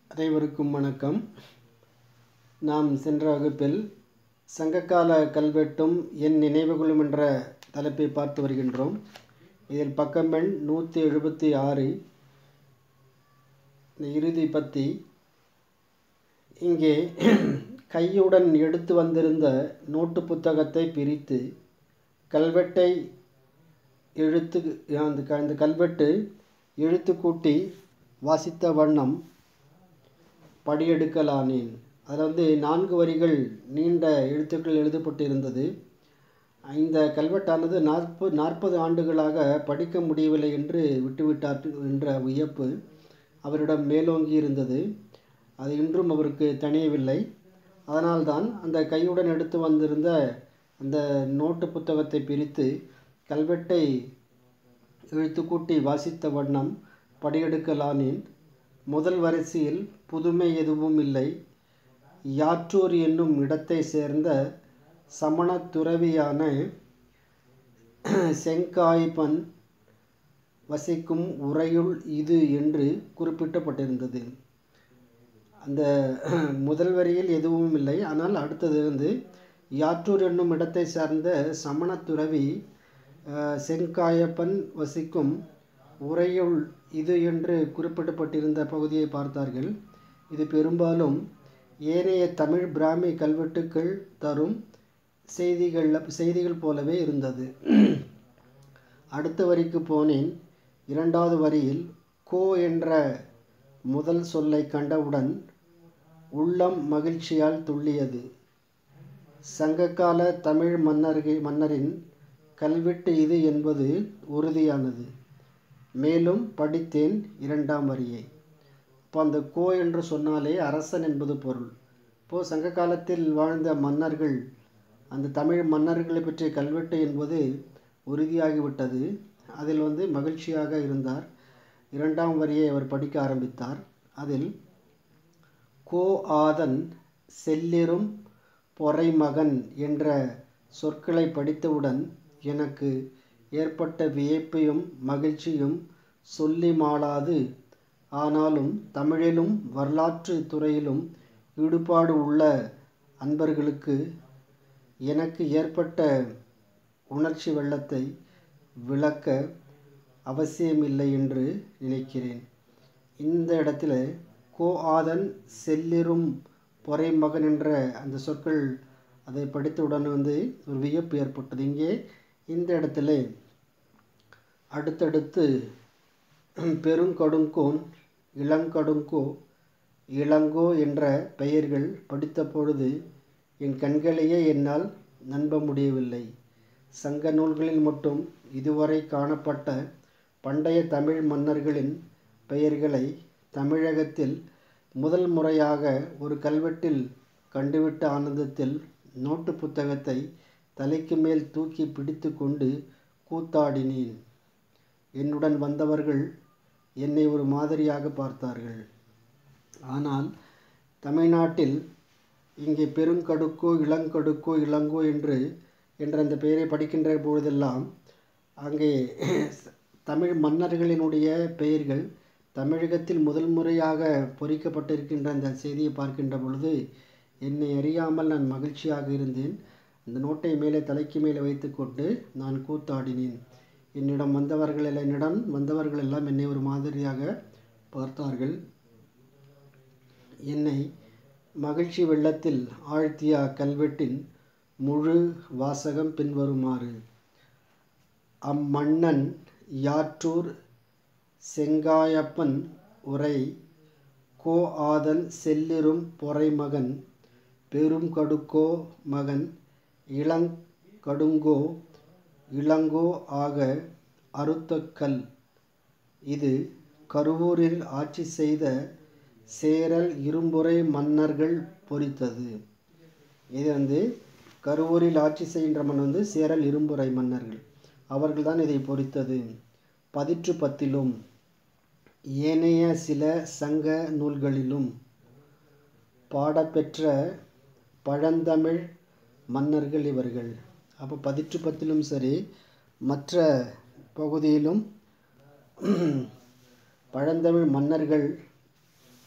அனைவருக்கும் வணக்கம் நாம் சென்ற வகுப்பில் சங்ககால கல்வெட்டும் என் நினைவுகளும் என்ற தலைப்பை பார்த்து வருகின்றோம் இதில் பக்கம் எண் நூற்றி எழுபத்தி ஆறு இந்த இறுதி பத்தி இங்கே கையுடன் எடுத்து வந்திருந்த நோட்டு புத்தகத்தை பிரித்து கல்வெட்டை எழுத்து அந்த க- அந்த கல்வெட்டு எழுத்து கூட்டி வாசித்த வண்ணம் படியெடுக்கலானேன் அதில் வந்து நான்கு வரிகள் நீண்ட எழுத்துக்கள் எழுதப்பட்டு இருந்தது இந்த கல்வெட்டானது நாற்பது நாற்பது ஆண்டுகளாக படிக்க முடியவில்லை என்று விட்டுவிட்டார் என்ற வியப்பு அவரிடம் மேலோங்கி இருந்தது அது இன்றும் அவருக்கு தணியவில்லை அதனால்தான் அந்த கையுடன் எடுத்து வந்திருந்த அந்த நோட்டு புத்தகத்தை பிரித்து கல்வெட்டை எழுத்து கூட்டி வாசித்த வண்ணம் படியெடுக்கலானேன் முதல் வரிசையில் புதுமை எதுவும் இல்லை யாற்றூர் என்னும் இடத்தை சேர்ந்த சமணத் துறவியான செங்காய்பன் வசிக்கும் உரையுள் இது என்று குறிப்பிட்டப்பட்டிருந்தது அந்த முதல் வரியில் எதுவும் இல்லை ஆனால் அடுத்தது வந்து யாற்றூர் என்னும் இடத்தை சார்ந்த சமணத் துறவி அஹ், செங்காயப்பன் வசிக்கும் உரையுள் இது என்று குறிப்பிடப்பட்டிருந்த பகுதியை பார்த்தார்கள் இது பெரும்பாலும் ஏனைய தமிழ் பிராமி கல்வெட்டுக்கள் தரும் செய்திகள் செய்திகள் போலவே இருந்தது அடுத்த வரிக்கு போனேன் இரண்டாவது வரியில் கோ என்ற முதல் சொல்லை கண்டவுடன் உள்ளம் மகிழ்ச்சியால் துள்ளியது சங்ககால தமிழ் மன்னர்கள் மன்னரின் கல்வெட்டு இது என்பது உறுதியானது மேலும் படித்தேன் இரண்டாம் வரியை இப்போ அந்த கோ என்று சொன்னாலே அரசன் என்பது பொருள் இப்போது சங்க காலத்தில் வாழ்ந்த மன்னர்கள் அந்த தமிழ் மன்னர்களை பற்றிய கல்வெட்டு என்பது உறுதியாகிவிட்டது அதில் வந்து மகிழ்ச்சியாக இருந்தார் இரண்டாம் வரியை அவர் படிக்க ஆரம்பித்தார் அதில் கோ ஆதன் செல்லிரும் பொறைமகன் என்ற சொற்களை படித்தவுடன் எனக்கு ஏற்பட்ட வியப்பையும் மகிழ்ச்சியும் சொல்லி மாளாது ஆனாலும் தமிழிலும் வரலாற்று துறையிலும் ஈடுபாடு உள்ள அன்பர்களுக்கு எனக்கு ஏற்பட்ட உணர்ச்சி வெள்ளத்தை விளக்க அவசியமில்லை என்று நினைக்கிறேன் இந்த இடத்துல கோ ஆதன் செல்லிரும் பொறைமகன் என்ற அந்த சொற்கள் அதை படித்தவுடன் வந்து ஒரு வியப்பு ஏற்பட்டது இங்கே இந்த இடத்துல அடுத்தடுத்து பெருங்கடுங்கோன் இளங்கடுங்கோ இளங்கோ என்ற பெயர்கள் படித்த பொழுது என் கண்களையே என்னால் நம்ப முடியவில்லை சங்க நூல்களில் மட்டும் இதுவரை காணப்பட்ட பண்டைய தமிழ் மன்னர்களின் பெயர்களை தமிழகத்தில் முதல் முறையாக ஒரு கல்வெட்டில் கண்டுவிட்ட ஆனந்தத்தில் நோட்டு புத்தகத்தை தலைக்கு மேல் தூக்கி பிடித்து கொண்டு கூத்தாடினேன் என்னுடன் வந்தவர்கள் என்னை ஒரு மாதிரியாக பார்த்தார்கள் ஆனால் தமிழ்நாட்டில் இங்கே பெருங்கடுக்கோ இளங்கடுக்கோ இளங்கோ என்று என்ற அந்த பெயரை படிக்கின்ற பொழுதெல்லாம் அங்கே தமிழ் மன்னர்களினுடைய பெயர்கள் தமிழகத்தில் முதல் முறையாக பொறிக்கப்பட்டிருக்கின்ற அந்த செய்தியை பார்க்கின்ற பொழுது என்னை அறியாமல் நான் மகிழ்ச்சியாக இருந்தேன் அந்த நோட்டை மேலே தலைக்கு மேலே வைத்துக்கொண்டு நான் கூத்தாடினேன் என்னிடம் வந்தவர்கள் எல்லாம் என்னிடம் வந்தவர்கள் எல்லாம் என்னை ஒரு மாதிரியாக பார்த்தார்கள் என்னை மகிழ்ச்சி வெள்ளத்தில் ஆழ்த்திய கல்வெட்டின் முழு வாசகம் பின்வருமாறு அம்மன்னன் யாற்றூர் செங்காயப்பன் உரை கோ ஆதன் செல்லிரும் பொறைமகன் பெரும் கடுக்கோ மகன் இளங்கடுங்கோ இளங்கோ ஆக அறுத்தக்கல் இது கருவூரில் ஆட்சி செய்த சேரல் இரும்புரை மன்னர்கள் பொறித்தது இது வந்து கருவூரில் ஆட்சி செய்கின்ற மன்னன் வந்து சேரல் இரும்புரை மன்னர்கள் அவர்கள்தான் இதை பொறித்தது பதிற்று பத்திலும் ஏனைய சில சங்க நூல்களிலும் பாடப்பெற்ற பழந்தமிழ் மன்னர்கள் இவர்கள் அப்போ பதிற்று பத்திலும் சரி மற்ற பகுதியிலும் பழந்தமிழ் மன்னர்கள்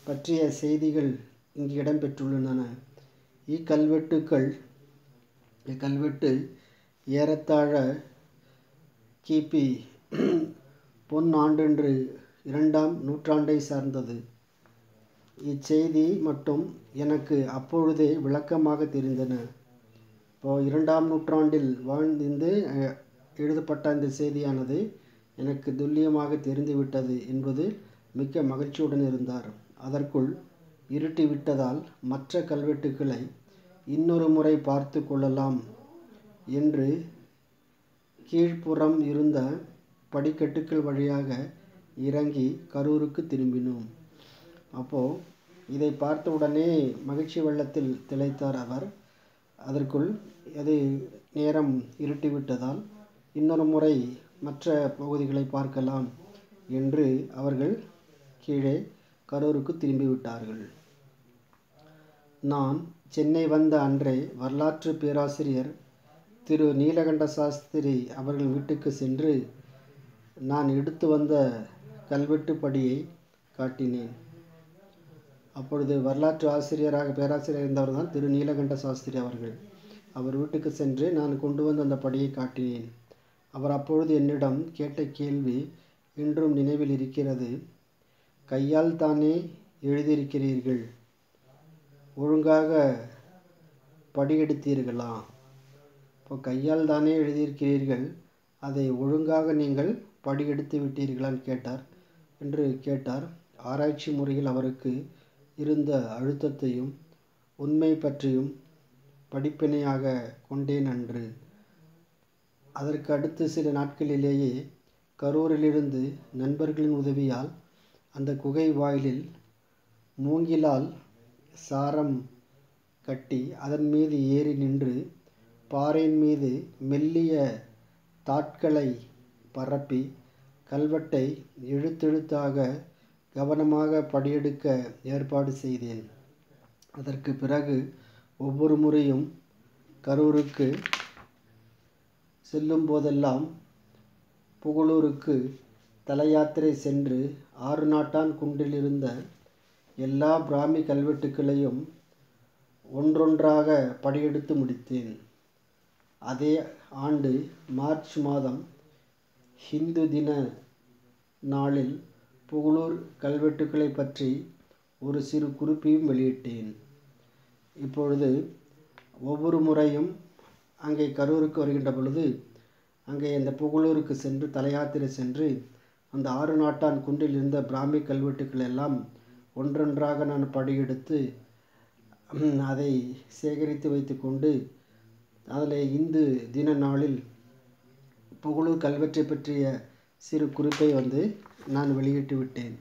பற்றிய செய்திகள் இங்கு இடம்பெற்றுள்ளன இக்கல்வெட்டுக்கள் இக்கல்வெட்டு ஏறத்தாழ கிபி பொன் ஆண்டென்று இரண்டாம் நூற்றாண்டை சார்ந்தது இச்செய்தி மட்டும் எனக்கு அப்பொழுதே விளக்கமாக தெரிந்தன இப்போ இரண்டாம் நூற்றாண்டில் வாழ்ந்து அஹ், எழுதப்பட்ட இந்த செய்தியானது எனக்கு துல்லியமாக தெரிந்துவிட்டது என்பது மிக்க மகிழ்ச்சியுடன் இருந்தார் அதற்குள் இருட்டி விட்டதால் மற்ற கல்வெட்டுக்களை இன்னொரு முறை பார்த்து கொள்ளலாம் என்று கீழ்ப்புறம் இருந்த படிக்கட்டுகள் வழியாக இறங்கி கரூருக்கு திரும்பினோம் அப்போது இதை பார்த்த உடனே மகிழ்ச்சி வெள்ளத்தில் திளைத்தார் அவர் அதற்குள் அது நேரம் இருட்டிவிட்டதால் இன்னொரு முறை மற்ற பகுதிகளை பார்க்கலாம் என்று அவர்கள் கீழே கரூருக்கு திரும்பிவிட்டார்கள் நான் சென்னை வந்த அன்றே வரலாற்று பேராசிரியர் திரு நீலகண்ட சாஸ்திரி அவர்கள் வீட்டுக்கு சென்று நான் எடுத்து வந்த கல்வெட்டு படியை காட்டினேன் அப்பொழுது வரலாற்று ஆசிரியராக பேராசிரியர் இருந்தவர் தான் திரு நீலகண்ட சாஸ்திரி அவர்கள் அவர் வீட்டுக்கு சென்று நான் கொண்டு வந்த அந்த படியை காட்டினேன் அவர் அப்பொழுது என்னிடம் கேட்ட கேள்வி இன்றும் நினைவில் இருக்கிறது கையால் தானே எழுதியிருக்கிறீர்கள் ஒழுங்காக படியெடுத்தீர்களா இப்போ கையால் தானே எழுதியிருக்கிறீர்கள் அதை ஒழுங்காக நீங்கள் படியெடுத்து விட்டீர்களான்னு கேட்டார் என்று கேட்டார் ஆராய்ச்சி முறையில் அவருக்கு இருந்த அழுத்தத்தையும் உண்மை பற்றியும் படிப்பினையாக கொண்டேன் அன்று அதற்கு அடுத்து சில நாட்களிலேயே கரூரிலிருந்து நண்பர்களின் உதவியால் அந்த குகை வாயிலில் மூங்கிலால் சாரம் கட்டி அதன் மீது ஏறி நின்று பாறையின் மீது மெல்லிய தாட்களை பரப்பி கல்வெட்டை எழுத்தெழுத்தாக கவனமாக படியெடுக்க ஏற்பாடு செய்தேன் அதற்கு பிறகு ஒவ்வொரு முறையும் கரூருக்கு செல்லும் போதெல்லாம் புகழூருக்கு தலயாத்திரை சென்று ஆறு நாட்டான் குன்றில் இருந்த எல்லா பிராமி கல்வெட்டுக்களையும் ஒன்றொன்றாக படியெடுத்து முடித்தேன் அதே ஆண்டு மார்ச் மாதம் ஹிந்து தின நாளில் புகழூர் கல்வெட்டுக்களை பற்றி ஒரு சிறு குறிப்பையும் வெளியிட்டேன் இப்பொழுது ஒவ்வொரு முறையும் அங்கே கரூருக்கு வருகின்ற பொழுது அங்கே அந்த புகழூருக்கு சென்று தலையாத்திரை சென்று அந்த ஆறு நாட்டான் குன்றில் இருந்த பிராமி கல்வெட்டுக்கள் எல்லாம் ஒன்றொன்றாக நான் படியெடுத்து ம், அதை சேகரித்து வைத்துக்கொண்டு அதில் இந்து தின நாளில் புகழூர் கல்வெட்டை பற்றிய சிறு குறிப்பை வந்து நான் வெளியிட்டு விட்டேன்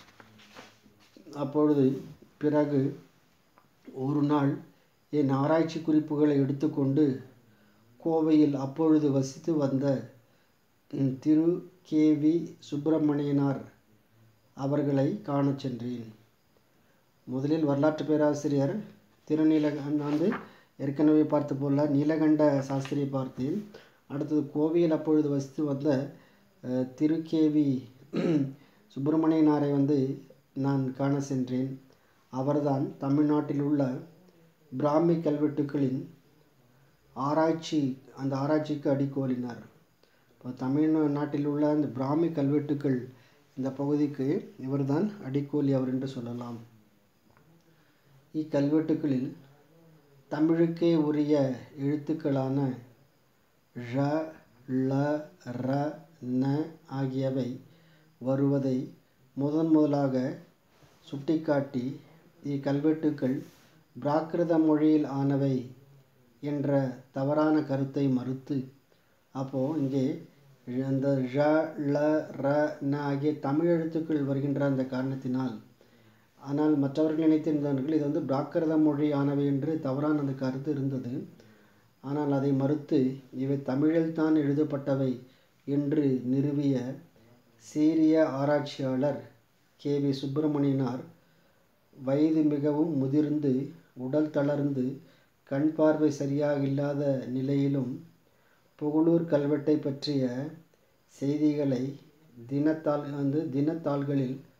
அப்பொழுது பிறகு ஒரு நாள் என் ஆராய்ச்சி குறிப்புகளை எடுத்துக்கொண்டு கோவையில் அப்பொழுது வசித்து வந்த ம், திரு கே வி சுப்பிரமணியனார் அவர்களை காணச் சென்றேன் முதலில் வரலாற்று பேராசிரியர் திருநீல நான் வந்து ஏற்கனவே பார்த்து போல நீலகண்ட சாஸ்திரியை பார்த்தேன் அடுத்தது கோவையில் அப்பொழுது வசித்து வந்த அஹ், திரு கே வி சுப்பிரமணியனாரை வந்து நான் காண சென்றேன் அவர்தான் தமிழ்நாட்டில் உள்ள பிராமி கல்வெட்டுக்களின் ஆராய்ச்சி அந்த ஆராய்ச்சிக்கு அடிக்கோலினார் இப்போ தமிழ்நாட்டில் உள்ள அந்த பிராமி கல்வெட்டுக்கள் இந்த பகுதிக்கு இவர்தான் அடிக்கோலி அவர் என்று சொல்லலாம் இக்கல்வெட்டுக்களில் தமிழுக்கே உரிய எழுத்துக்களான ழ ள ர ந ஆகியவை வருவதை முதன் முதலாக சுட்டிக்காட்டி இக்கல்வெட்டுக்கள் பிராகிருத மொழியில் ஆனவை என்ற தவறான கருத்தை மறுத்து அப்போது இங்கே அந்த ழ ள ர ந ஆகிய தமிழ் எழுத்துக்கள் வருகின்ற அந்த காரணத்தினால் ஆனால் மற்றவர்கள் நினைத்திருந்தார்கள் இது வந்து பிராகிருத மொழி ஆனவை என்று தவறான அந்த கருத்து இருந்தது ஆனால் அதை மறுத்து இவை தமிழில் தான் எழுதப்பட்டவை என்று நிறுவிய சீரிய ஆராய்ச்சியாளர் கே வி சுப்பிரமணியனார் வயது மிகவும் முதிர்ந்து உடல் தளர்ந்து கண் பார்வை சரியாக இல்லாத நிலையிலும் புகழூர் கல்வெட்டை பற்றிய செய்திகளை தினத்தாள் வந்து தினத்தாள்களில்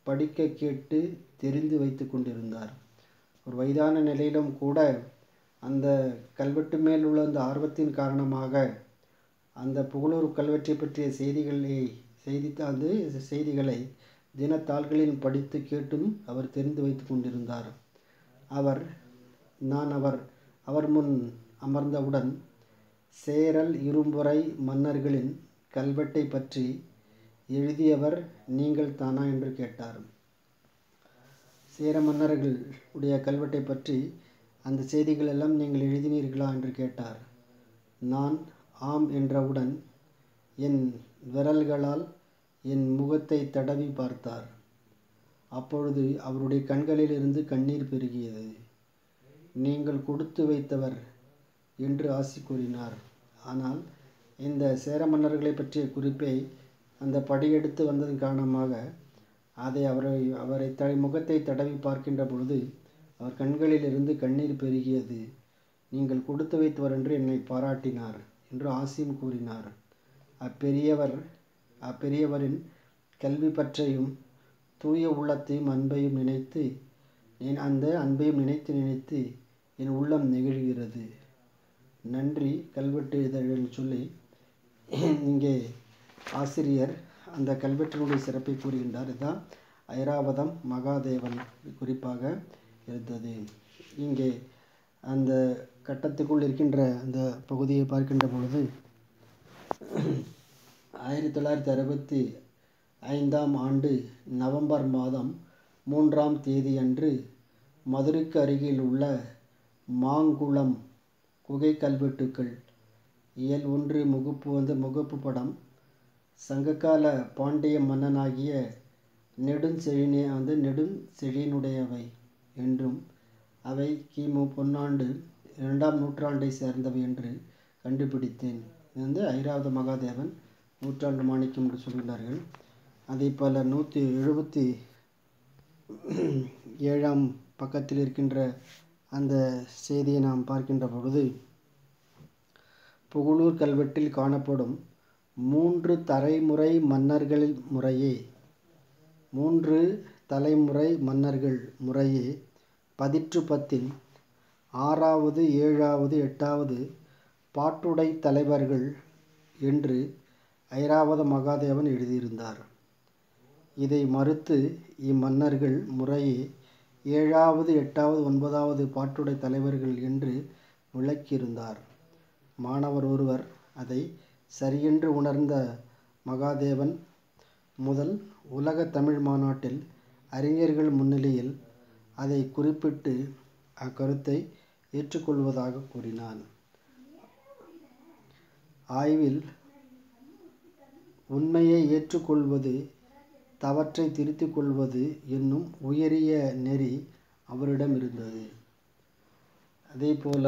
படிக்க கேட்டு தெரிந்து வைத்து கொண்டிருந்தார் ஒரு வயதான நிலையிலும் கூட அந்த கல்வெட்டு மேல் உள்ள அந்த ஆர்வத்தின் காரணமாக அந்த புகழூர் கல்வெட்டை பற்றிய செய்திகளை செய்தித்தாள் செய்திகளை தினத்தாள்களில் படித்து கேட்டும் அவர் தெரிந்து வைத்து கொண்டிருந்தார் அவர் நான் அவர் அவர் முன் அமர்ந்தவுடன் சேரல் இரும்புரை மன்னர்களின் கல்வெட்டை பற்றி எழுதியவர் நீங்கள் தானா என்று கேட்டார் சேர மன்னர்கள் உடைய கல்வெட்டை பற்றி அந்த செய்திகள் எல்லாம் நீங்கள் எழுதினீர்களா என்று கேட்டார் நான் ஆம் என்றவுடன் என் விரல்களால் என் முகத்தை தடவி பார்த்தார் அப்பொழுது அவருடைய கண்களிலிருந்து கண்ணீர் பெருகியது நீங்கள் கொடுத்து வைத்தவர் என்று ஆசி கூறினார் ஆனால் இந்த சேர மன்னர்களை பற்றிய குறிப்பை அந்த படியெடுத்து வந்ததன் காரணமாக அதை அவரை அவரை த முகத்தை தடவி பார்க்கின்ற பொழுது அவர் கண்களிலிருந்து கண்ணீர் பெருகியது நீங்கள் கொடுத்து வைத்தவர் என்று என்னை பாராட்டினார் என்று ஆசியும் கூறினார் அப்பெரியவர் அப்பெரியவரின் கல்வி பற்றையும் தூய உள்ளத்தையும் அன்பையும் நினைத்து என் அந்த அன்பையும் நினைத்து நினைத்து என் உள்ளம் நெகிழ்கிறது நன்றி கல்வெட்டு இதழில் சொல்லி இங்கே ஆசிரியர் அந்த கல்வெட்டினுடைய சிறப்பை கூறுகின்றார் இதுதான் ஐராவதம் மகாதேவன் குறிப்பாக இருந்தது இங்கே அந்த கட்டத்துக்குள் இருக்கின்ற அந்த பகுதியை பார்க்கின்ற பொழுது ஆயிரத்தி தொள்ளாயிரத்தி அறுபத்தி ஐந்தாம் ஆண்டு நவம்பர் மாதம் மூன்றாம் தேதி அன்று மதுரைக்கு அருகில் உள்ள மாங்குளம் குகை கல்வெட்டுக்கள் இயல் ஒன்று முகப்பு வந்து முகப்பு படம் சங்ககால பாண்டிய மன்னனாகிய நெடுஞ்செழினே வந்து நெடுஞ்செழியனுடையவை என்றும் அவை கிமு பொன்னாண்டு இரண்டாம் நூற்றாண்டை சேர்ந்தவை என்று கண்டுபிடித்தேன் இது வந்து ஐராவத மகாதேவன் நூற்றாண்டு மாணிக்கம் என்று சொல்கிறார்கள் அதே போல் நூற்றி எழுபத்தி ஏழாம் பக்கத்தில் இருக்கின்ற அந்த செய்தியை நாம் பார்க்கின்ற பொழுது புகழூர் கல்வெட்டில் காணப்படும் மூன்று தலைமுறை மன்னர்கள் முறையே மூன்று தலைமுறை மன்னர்கள் முறையே பதிற்று பத்தில் ஆறாவது ஏழாவது எட்டாவது பாட்டுடை தலைவர்கள் என்று ஐராவத மகாதேவன் எழுதியிருந்தார் இதை மறுத்து இம்மன்னர்கள் முறையே ஏழாவது எட்டாவது ஒன்பதாவது பாட்டுடை தலைவர்கள் என்று விளக்கியிருந்தார் மாணவர் ஒருவர் அதை சரியென்று உணர்ந்த மகாதேவன் முதல் உலக தமிழ் மாநாட்டில் அறிஞர்கள் முன்னிலையில் அதை குறிப்பிட்டு அக்கருத்தை ஏற்றுக்கொள்வதாக கூறினான் ஆய்வில் உண்மையை ஏற்றுக்கொள்வது தவற்றை திருத்திக் கொள்வது என்னும் உயரிய நெறி அவரிடம் இருந்தது அதே போல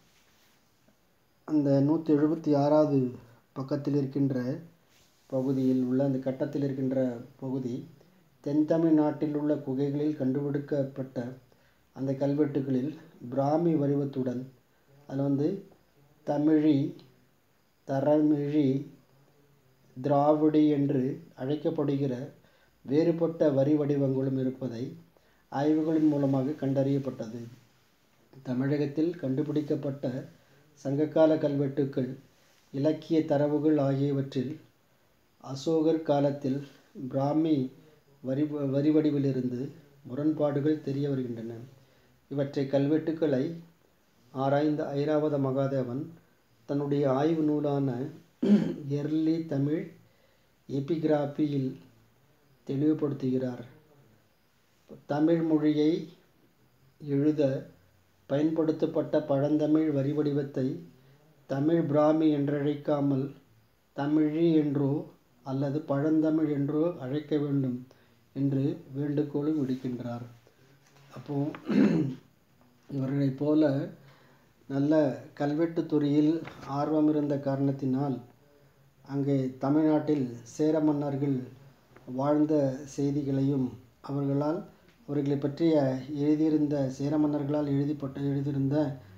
அந்த நூற்றி எழுபத்தி ஆறாவது பக்கத்தில் இருக்கின்ற பகுதியில் உள்ள அந்த கட்டத்தில் இருக்கின்ற பகுதி தென் தமிழ்நாட்டில் உள்ள குகைகளில் கண்டுபிடிக்கப்பட்ட அந்த கல்வெட்டுகளில் பிராமி வடிவத்துடன் அதில் வந்து தமிழி தரமிழி திராவிடி என்று அழைக்கப்படுகிற வேறுபட்ட வரி வடிவங்களும் இருப்பதை ஆய்வுகளின் மூலமாக கண்டறியப்பட்டது தமிழகத்தில் கண்டுபிடிக்கப்பட்ட சங்ககால கல்வெட்டுக்கள் இலக்கிய தரவுகள் ஆகியவற்றில் அசோகர் காலத்தில் பிராமி வரி வரி வடிவிலிருந்து முரண்பாடுகள் தெரிய வருகின்றன இவற்றை கல்வெட்டுக்களை ஆராய்ந்த ஐராவத மகாதேவன் தன்னுடைய ஆய்வு நூலான எர்லி தமிழ் எபிகிராபியில் தெளிவுபடுத்துகிறார் தமிழ் மொழியை எழுத பயன்படுத்தப்பட்ட பழந்தமிழ் வரி வடிவத்தை தமிழ் பிராமி என்றழைக்காமல் தமிழி என்றோ அல்லது பழந்தமிழ் என்றோ அழைக்க வேண்டும் என்று வேண்டுகோளும் விடுக்கின்றார் அப்போ இவர்களைப் போல நல்ல கல்வெட்டுத் துறையில் ஆர்வம் இருந்த காரணத்தினால் அங்கே தமிழ்நாட்டில் சேர மன்னர்கள் வாழ்ந்த செய்திகளையும் அவர்களால் அவர்களை பற்றிய எழுதியிருந்த சேர மன்னர்களால் எழுதிப்பட்ட எழுதியிருந்த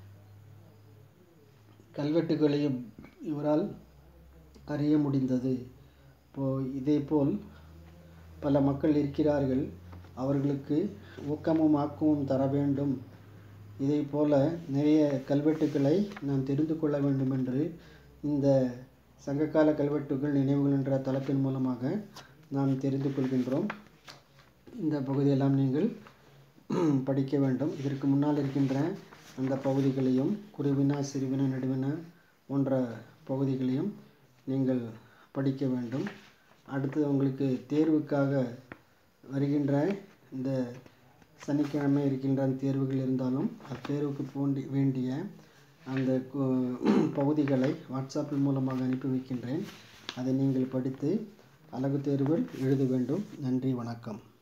கல்வெட்டுகளையும் இவரால் அறிய முடிந்தது இப்போ இதேபோல் பல மக்கள் இருக்கிறார்கள் அவர்களுக்கு ஊக்கமும் ஆக்கமும் தர வேண்டும் இதை போல நிறைய கல்வெட்டுக்களை நாம் தெரிந்து கொள்ள வேண்டும் என்று இந்த சங்ககால கல்வெட்டுகள் நினைவுகள் என்ற தளத்தின் மூலமாக நாம் தெரிந்து கொள்கின்றோம் இந்த பகுதியெல்லாம் நீங்கள் படிக்க வேண்டும் இதற்கு முன்னால் இருக்கின்ற அந்த பகுதிகளையும் குருவினா சிறுவினா நடுவினா போன்ற பகுதிகளையும் நீங்கள் படிக்க வேண்டும் அடுத்து உங்களுக்கு தேர்வுக்காக வருகின்ற இந்த சனிக்கிழமை இருக்கின்ற அந்த தேர்வுகள் இருந்தாலும் அத்தேர்வுக்கு போண்டி வேண்டிய அந்த பகுதிகளை வாட்ஸ்அப்பில் மூலமாக அனுப்பி வைக்கின்றேன் அதை நீங்கள் படித்து அழகு தேர்வில் எழுத வேண்டும் நன்றி வணக்கம்